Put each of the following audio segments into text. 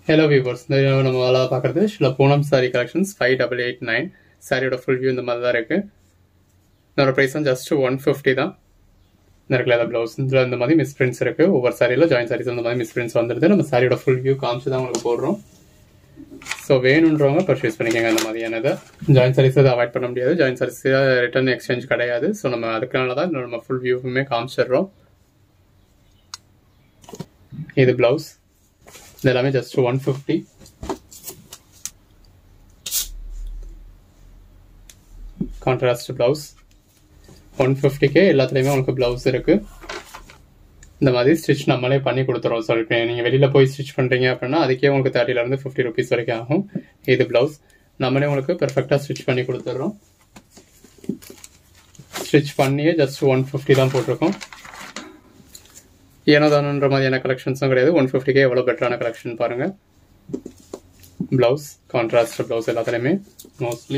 hello viewers இந்த video நம்ம வேலை பார்க்குறது சில Poonam sari collections five double eight nine சாரியோட ஃபுல் வியூ இந்த மாதிரி தான் இருக்குது இதோட ப்ரைஸ் வந்து ஜஸ்ட் ஒன் ஃபிஃப்டி தான் இந்த இருக்கிற ப்ளவுஸ் இதில் இந்த மாதிரி மிஸ் பிரிண்ட்ஸ் இருக்குது ஒவ்வொரு சாரியில் ஜாயின் சாரீஸ் இந்த மாதிரி மிஸ் பிரிண்ட்ஸ் வந்துடுது நம்ம சாரியோட ஃபுல் வியூ காமிச்சு தான் உங்களுக்கு போடுறோம் ஸோ வேணுன்றவங்க பர்ச்சேஸ் பண்ணிக்கோங்க இந்த மாதிரியானதை ஜாயின் சாரீஸ் அதை அவாய்ட் பண்ண முடியாது ஜாயின் சாரீஸ் ரிட்டர்ன் எக்ஸ்சேஞ்ச் கிடையாது ஸோ நம்ம அதுக்குனால தான் நம்ம ஃபுல் வியூவுமே காமிச்சிடுறோம் இது ப்ளவுஸ் இது எல்லாமே just one fifty contrast blouse one ஃபிஃப்டிக்கே எல்லாத்துலேயுமே உங்களுக்கு ப்ளவுஸ் இருக்குது இந்த மாதிரி ஸ்டிச் நம்மளே பண்ணி கொடுத்துறோம் ஸோ இப்போ நீங்கள் வெளியில் போய் ஸ்டிச் பண்ணுறீங்க அப்படின்னா அதுக்கே உங்களுக்கு தேர்ட்டிலேருந்து ஃபிஃப்டி ருபீஸ் வரைக்கும் ஆகும் இது ப்ளவுஸ் நம்மளே உங்களுக்கு பெர்ஃபெக்டாக ஸ்டிச் பண்ணி கொடுத்துட்றோம் ஸ்டிச் பண்ணியே ஜஸ்ட் ஒன் ஃபிஃப்டி தான் போட்டிருக்கோம் ஏனோதானன்ற மாதிரியான கலெக்ஷன்ஸும் கிடையாது ஒன் ஃபிஃப்டிக்கே எவ்வளோ பெட்டரான கலெக்ஷன் பாருங்கள் ப்ளவுஸ் கான்ட்ராஸ்ட் ப்ளவுஸ் எல்லாத்துலேயுமே மோஸ்ட்லி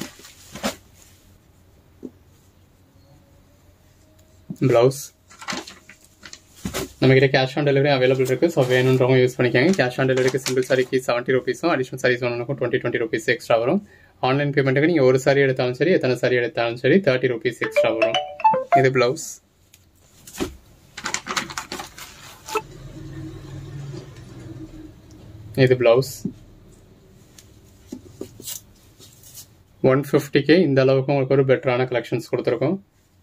ப்ளவுஸ் நம்மகிட்ட கேஷ் ஆன் டெலிவரி அவைலபிள் இருக்குது ஸோ வேணுன்றவங்க யூஸ் பண்ணிக்கோங்க கேஷ் ஆன் டெலிவரிக்கு சிங்கிள் சாரிக்கு செவன்ட்டி ருபீஸும் அடிஷனல் சாரீஸ் ஒன்றுக்கும் டுவெண்ட்டி டுவெண்ட்டி ருபீஸ் எக்ஸ்ட்ரா வரும் ஆன்லைன் பேமெண்ட்டுக்கு நீங்கள் ஒரு சாரி எடுத்தாலும் சரி எத்தனை சாரி எடுத்தாலும் சரி தேர்ட்டி ருபீஸ் எக்ஸ்ட்ரா வரும் இது ப்ளவுஸ் இது ப்ளவுஸ் ஒன் ஃபிஃப்டிக்கு இந்த அளவுக்கு உங்களுக்கு ஒரு பெட்டரான கலெக்ஷன்ஸ் கொடுத்துருக்கோம்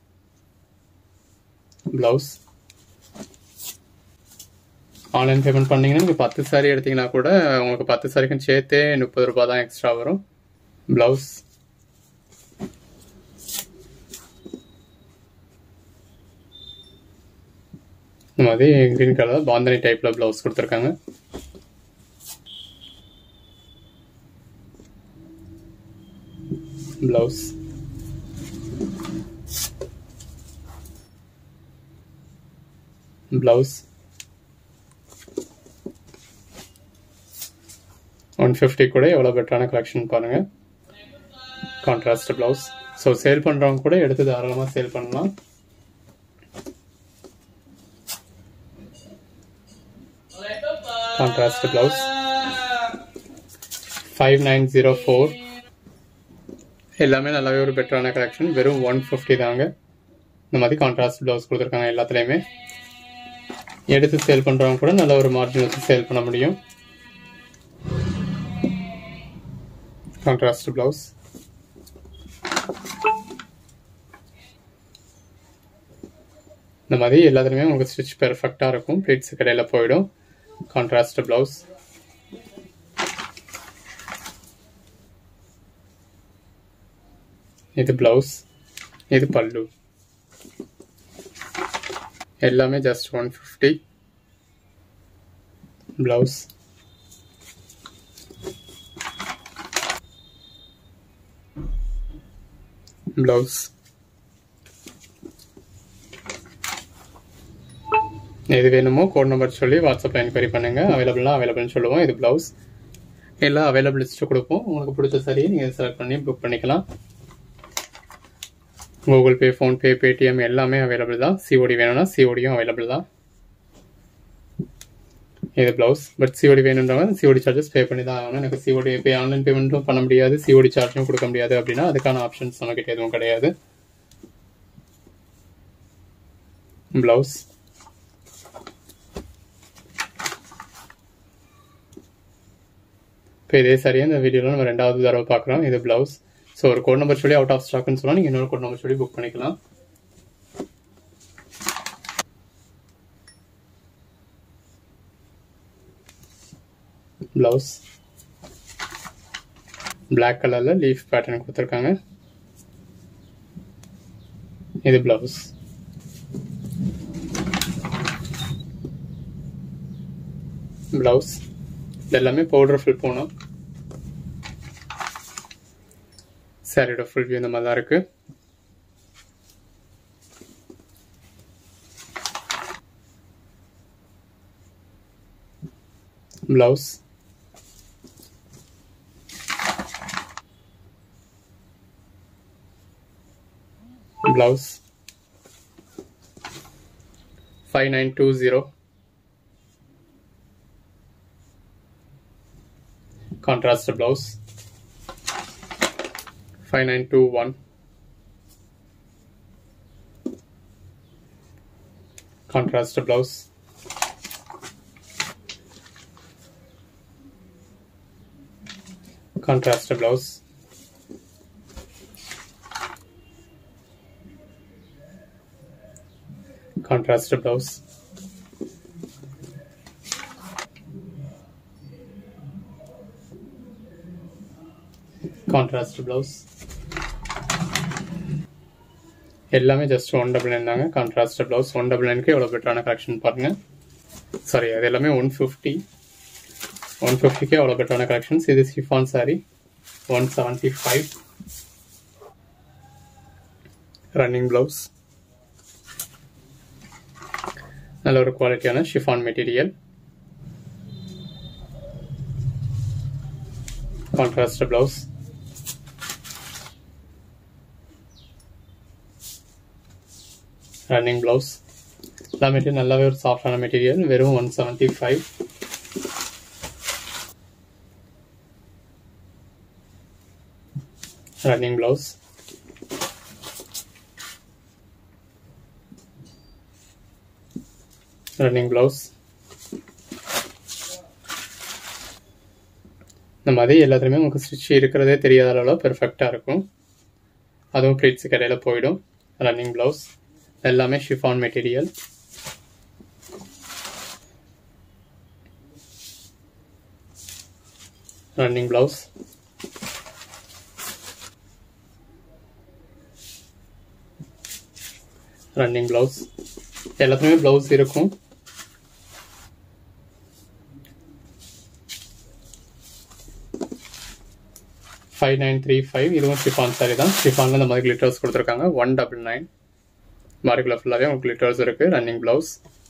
ப்ளவுஸ் ஆன்லைன் பேமெண்ட் பண்ணீங்கன்னா நீங்கள் பத்து சாரி எடுத்தீங்கன்னா கூட உங்களுக்கு பத்து சாரிக்கும் சேர்த்தே முப்பது ரூபாய் தான் எக்ஸ்ட்ரா வரும் ப்ளவுஸ் இந்த மாதிரி க்ரீன் கலர் பாந்தனி டைப்பில் ப்ளவுஸ் கொடுத்துருக்காங்க ப்ளவுஸ் ப்ளவுஸ் ஒன் ஃபிஃப்டி கூட எவ்வளோ பெட்டரான கலெக்ஷன் பாருங்கள் கான்ட்ராஸ்ட் ப்ளவுஸ் ஸோ சேல் பண்ணுறவங்க கூட எடுத்து தாராளமாக சேல் பண்ணலாம் contrast blouse five nine zero four எல்லாமே நல்லாவே ஒரு பெட்டரான கலெக்ஷன் வெறும் ஒன் ஃபிஃப்டி தாங்க இந்த மாதிரி கான்ட்ராஸ்ட் ப்ளவுஸ் கொடுத்துருக்காங்க எல்லாத்துலேயுமே எடுத்து சேல் பண்ணுறவங்க கூட நல்ல ஒரு மார்ஜின் வச்சு சேல் பண்ண முடியும் கான்ட்ராஸ்ட் ப்ளவுஸ் இந்த மாதிரி எல்லாத்துலேயுமே உங்களுக்கு ஸ்டிச் பெர்ஃபெக்டாக இருக்கும் ப்ளீட்ஸ் கடையில் போயிடும் கான்ட்ராஸ்ட் ப்ளவுஸ் இது ப்ளவுஸ் இது பல்லு எல்லாமே just one fifty blouse blouse எது வேணுமோ கோட் நம்பர் சொல்லி வாட்ஸ்அப்பில் என்கொயரி பண்ணுங்கள் அவைலபிளாக அவைலபிள்னு சொல்லுவோம் இது ப்ளவுஸ் எல்லாம் அவைலபிள் லிஸ்ட்டு கொடுப்போம் உங்களுக்கு பிடிச்ச சரியை நீங்கள் செலக்ட் பண்ணி புக் பண்ணிக்கலாம் கூகுள் பே ஃபோன்பே பேடிஎம் எல்லாமே அவைலபிள் தான் சிஓடி வேணும்னா சிஓடியும் அவைலபிள் தான் இது ப்ளவுஸ் பட் சிஓடி வேணுன்றவங்க சிஓடி சார்ஜஸ் பே பண்ணி தான் ஆகணும் எனக்கு சிஓடி பே ஆன்லைன் பேமெண்ட்டும் பண்ண முடியாது சிஓடி சார்ஜும் கொடுக்க முடியாது அப்படின்னா அதுக்கான ஆப்ஷன்ஸ் நம்மக்கிட்ட எதுவும் கிடையாது ப்ளவுஸ் இப்போ இதே சரியாக இந்த வீடியோவில் நம்ம ரெண்டாவது தடவை பார்க்குறோம் இது ப்ளவுஸ் ஸோ ஒரு கோட் நம்பர் சொல்லி அவுட் ஆஃப் ஸ்டாக்னு சொன்னால் நீங்கள் இன்னொரு கோட் நம்பர் சொல்லி புக் பண்ணிக்கலாம் ப்ளவுஸ் பிளாக் கலரில் லீஃப் பேட்டர்ன் கொடுத்துருக்காங்க இது ப்ளவுஸ் ப்ளவுஸ் இது எல்லாமே பவுடர் ஃபில் போனோம் சாரியோட ஃபுல் வியூ இந்த மாதிரி தான் இருக்கு blouse blouse five nine two zero contrast blouse five nine two one contrast blouse contrast blouse contrast blouse contrast blouse எல்லாமே ஜஸ்ட் ஒன் டபுள் நைன் தாங்க கான்ட்ராஸ்ட் ப்ளவுஸ் ஒன் டபுள் நைனுக்கு எவ்வளோ பெட்டரான கலெக்ஷன் பாருங்க சாரி அது எல்லாமே ஒன் ஃபிஃப்டி ஒன் ஃபிஃப்டிக்கு எவ்வளோ பெட்டரான கலெக்ஷன்ஸ் இது chiffon sari one seventy five running blouse நல்ல ஒரு குவாலிட்டியான chiffon material contrast blouse running blouse எல்லா மெட்டீரியல் நல்லாவே ஒரு சாஃப்டான மெட்டீரியல் வெறும் one seventy five running blouse running blouse இந்த மாதிரி எல்லாத்துலேயுமே உங்களுக்கு ஸ்டிச் இருக்கிறதே தெரியாத அளவில் பெர்ஃபெக்டாக இருக்கும் அதுவும் ப்ளீட்ஸுக்கு இடையில போயிடும் ரன்னிங் ப்ளவுஸ் எல்லாமே chiffon material running blouse running blouse எல்லாத்துலேயுமே ப்ளவுஸ் இருக்கும் ஃபைவ் நைன் த்ரீ ஃபைவ் இதுவும் ஷிஃபான் சாரி தான் ஷிஃபானில் இந்த மாதிரி கிளிட்டர்ஸ் கொடுத்துருக்காங்க ஒன் டபுள் நைன் மார்க்கில் ஃபுல்லாகவே உங்களுக்கு கிளிட்டர்ஸ் இருக்குது ரன்னிங் ப்ளவுஸ்